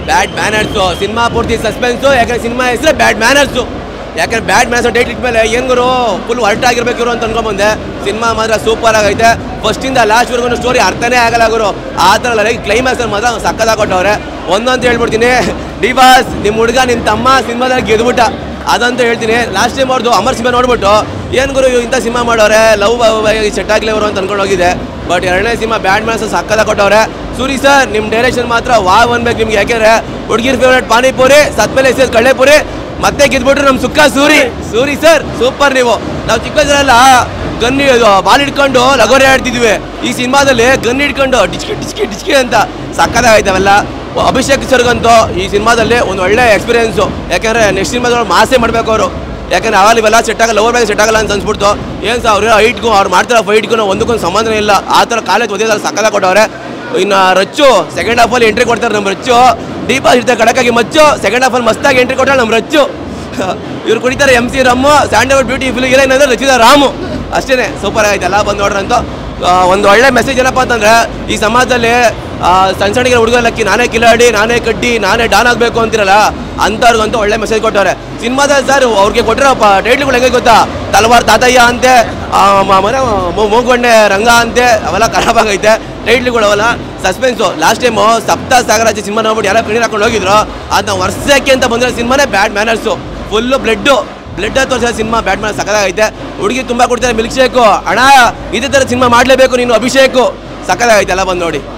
ಬ್ಯಾಡ್ manners cinema ಪೂರ್ತಿ suspense ಯಾಕಂದ್ರೆ cinema ಹೆಸರೇ ಬ್ಯಾಡ್ ಮ್ಯಾನರ್ಸು ಯಾಕಂದ್ರೆ ಬ್ಯಾಡ್ ಮ್ಯಾನ್ಸ್ ಡೇಟ್ ಇಟ್ಮೇಲೆ ಏನು ಗುರು ಫುಲ್ ಹೊರಟಾಗಿರ್ಬೇಕು ಇವರು ಅಂತ ಅನ್ಕೊಂಬಂದೆ ಸಿನಿಮಾ ಮಾತ್ರ ಸೂಪರ್ ಆಗೈತೆ ಫಸ್ಟಿಂದ ಲಾಸ್ಟ್ವರೆಗೂ ಸ್ಟೋರಿ ಅರ್ಥನೇ ಆಗಲ್ಲ ಗುರು ಆ ಥರ ಅಲ್ಲ ಕ್ಲೈಮ್ಯಾಕ್ಸ್ ಮಾತ್ರ ಸಕ್ಕದಾಗಿ ಕೊಟ್ಟವ್ರೆ ಒಂದಂತ ಹೇಳ್ಬಿಡ್ತೀನಿ ಡಿ ಬಾಸ್ ನಿಮ್ಮ ಹುಡುಗ ನಿಮ್ಮ ತಮ್ಮ ಸಿನಿಮಾದಲ್ಲಿ ಗೆದ್ಬಿಟ್ಟ ಅದಂತೂ ಹೇಳ್ತೀನಿ ಲಾಸ್ಟ್ ಟೈಮ್ ಅವ್ರದ್ದು ಅಮರ್ ಸಿನಿಮಾ ನೋಡ್ಬಿಟ್ಟು ಏನು ಗುರು ಇವ್ರು ಇಂಥ ಸಿನಿಮಾ ಮಾಡೋರೆ ಲವ್ ಸೆಟ್ ಆಗಲಿ ಅವರು ಅಂತ ಅನ್ಕೊಂಡು ಹೋಗಿದೆ ಬಟ್ ಎರಡನೇ ಸಿನಿಮಾ ಬ್ಯಾಡ್ ಮ್ಯಾನ್ಸ್ ಸಕ್ಕದಾಗ ಕೊಟ್ಟವ್ರೆ ಸೂರಿ ಸರ್ ನಿಮ್ಮ ಡೈರೆಕ್ಷನ್ ಮಾತ್ರ ವಾವ್ ಅನ್ಬೇಕು ನಿಮ್ಗೆ ಯಾಕೆಂದ್ರೆ ಹುಡುಗಿರ್ ಫೇವ್ರೇಟ್ ಪಾನಿಪುರಿ ಸತ್ಮೇಲೆ ಎಸೆದ್ ಕಳ್ಳೆಪುರಿ ಮತ್ತೆ ಗೆದ್ಬಿಟ್ರು ನಮ್ಮ ಸುಕ್ಕ ಸೂರಿ ಸೂರಿ ಸರ್ ಸೂಪರ್ ನೀವು ನಾವು ಚಿಕ್ಕ ವಯಸ್ಸಲ್ಲ ಗನ್ ಬಾಲ್ ಹಿಡ್ಕೊಂಡು ಲಗೋರಿ ಆಡ್ತಿದ್ವಿ ಈ ಸಿನಿಮಾದಲ್ಲಿ ಗನ್ ಹಿಡ್ಕೊಂಡು ಡಿಚ್ಕಿ ಡಿಚ್ಕಿ ಡಿಚ್ಕಿ ಅಂತ ಸಕ್ಕದಾಗೈತವೆಲ್ಲ ಅಭಿಷೇಕ್ ಸರ್ಗಂತೂ ಈ ಸಿನಿಮಾದಲ್ಲಿ ಒಂದು ಒಳ್ಳೆ ಎಕ್ಸ್ಪೀರಿಯನ್ಸು ಯಾಕಂದ್ರೆ ನೆಕ್ಸ್ಟ್ ಸಿನಿಮಾದಲ್ಲಿ ಮಾಸೆ ಮಾಡಬೇಕು ಅವರು ಯಾಕಂದ್ರೆ ಅವಾಗ ಇವೆಲ್ಲ ಸೆಟ್ ಆಗಲ್ಲ ಓವರ್ ಬ್ಯಾಗ್ ಸೆಟ್ ಆಗಲ್ಲ ಅಂತ ಅನ್ಸ್ಬಿಡ್ತು ಏನು ಸಹ ಅವ್ರ ಹೈಟ್ಗೂ ಅವ್ರು ಮಾಡ್ತಿರೋ ಫೈಟ್ಗೂ ಒಂದಕ್ಕೊಂದು ಸಂಬಂಧನೇ ಇಲ್ಲ ಆ ಥರ ಕಾಲೇಜ್ ಓದಿದ್ರೆ ಸಕ್ಕದಾಗ ಕೊಟ್ಟವ್ರೆ ಇನ್ನು ರಚ್ಚು ಸೆಕೆಂಡ್ ಹಾಫಲ್ಲಿ ಎಂಟ್ರಿ ಕೊಡ್ತಾರೆ ನಮ್ಮ ರಚ್ಚು ದೀಪ ಇರ್ತಾರೆ ಕಡಕಾಗಿ ಮಚ್ಚು ಸೆಕೆಂಡ್ ಹಾಫಲ್ಲಿ ಮಸ್ತಾಗಿ ಎಂಟ್ರಿ ಕೊಟ್ಟಾಳೆ ನಮ್ಮ ರಚ್ಚು ಇವ್ರು ಕುಡಿತಾರೆ M C rum Sandalwood beauty fill ಇಲ್ಲ ಏನಂದ್ರೆ ರಚಿತ ರಾಮು ಅಷ್ಟೇ ಸೂಪರ್ ಆಗೈತೆ ಎಲ್ಲ ಬಂದು ನೋಡ್ರಂತ ಒಂದು ಒಳ್ಳೆ ಮೆಸೇಜ್ ಏನಪ್ಪ ಅಂತಂದ್ರೆ ಈ ಸಮಾಜದಲ್ಲಿ ಆ, ಸಣ್ಣ ಸಣ್ಣ ಹುಡುಗ ಲಕ್ಕಿ ನಾನೇ ಕಿಲಾಡಿ ನಾನೇ ಕಡ್ಡಿ ನಾನೇ ಡಾನ್ ಆಗಬೇಕು ಅಂತಿರಲ್ಲ ಅಂಥವ್ರಿಗಂತೂ ಒಳ್ಳೆ ಮೆಸೇಜ್ ಕೊಟ್ಟವ್ರೆ ಸಿನಿಮಾದಲ್ಲಿ ಸರ್ ಅವ್ರಿಗೆ ಕೊಟ್ಟಿರೋ ಟೈಟ್ಲ್ಗಳು ಹೆಂಗೆ ಗೊತ್ತಾ ತಲವಾರ್ ತಾತಯ್ಯ ಅಂತೆ ಆ, ಮ- ಮನೆ ಮೂ- ಮೂಗೊಂಡೆ ರಂಗ ಅಂತೆ ಅವೆಲ್ಲ ಖರಾಬ್ ಆಗೈತೆ ಟೈಟ್ಲ್ಗಳು ಅವೆಲ್ಲ ಸಸ್ಪೆನ್ಸು ಲಾಸ್ಟ್ ಟೈಮು ಸಪ್ತ ಸಾಗರಾಜ ಸಿನಿಮಾ ನೋಡ್ಬಿಟ್ಟು ಯಾರೋ ಕಣ್ಣೀರು ಹಾಕೊಂಡು ಹೋಗಿದ್ರು ಅದನ್ನ ವರ್ಷಕ್ಕೆ ಅಂತ ಬಂದಿರೋ ಸಿನಿಮಾನೇ bad manners full blood blood ತೋರಿಸೋ ಸಿನಿಮಾ ಬ್ಯಾಡ್ ಮ್ಯಾನ್ ಸಕ್ಕದಾಗೈತೆ ಹುಡುಗಿ ತುಂಬ ಕೊಡ್ತಾರೆ ಮಿಲ್ಕ್ ಶೇಕು ಅಣ್ಣ ಇದೇ ಥರ ಸಿನಿಮಾ ಮಾಡಲೇಬೇಕು ನೀನು ಅಭಿಷೇಕು ಸಕ್ಕದಾಗೈತೆ ಎಲ್ಲ ಬಂದು ನೋಡಿ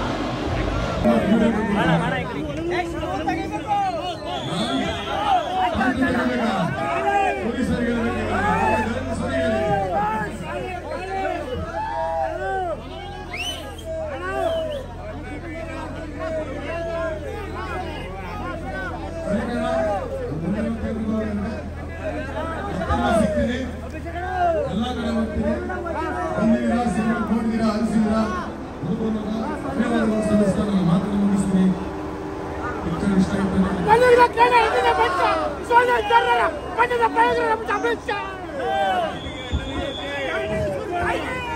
ಎಲ್ಲ ಕಡೆ ಹೋಗ್ತೀನಿ ಬಂದಿದ್ದೀರಾ ಸಿನಿಮಾ ನೋಡಿದ್ದೀರಾ ಅನಿಸಿದ್ದೀರಾ ಧನ್ಯವಾದಗಳು ಸಲ್ಲಿಸ್ತಾ ನನ್ನ ಮಾತನ್ನು ಮುಗಿಸ್ತೀನಿ ಪಿಕ್ಚರ್ ಇಷ್ಟ ಆಯ್ತು ನನಗೆ. ಕನ್ನಡ ಕನ್ನಡ ಹಿಂದಿನ ಬಂಟ ಸೋನ ಕನ್ನಡ ಕನ್ನಡ ಪ್ರಯೋಜನ ನಮ್ಮ ಅಮಿತ್ ಶಾ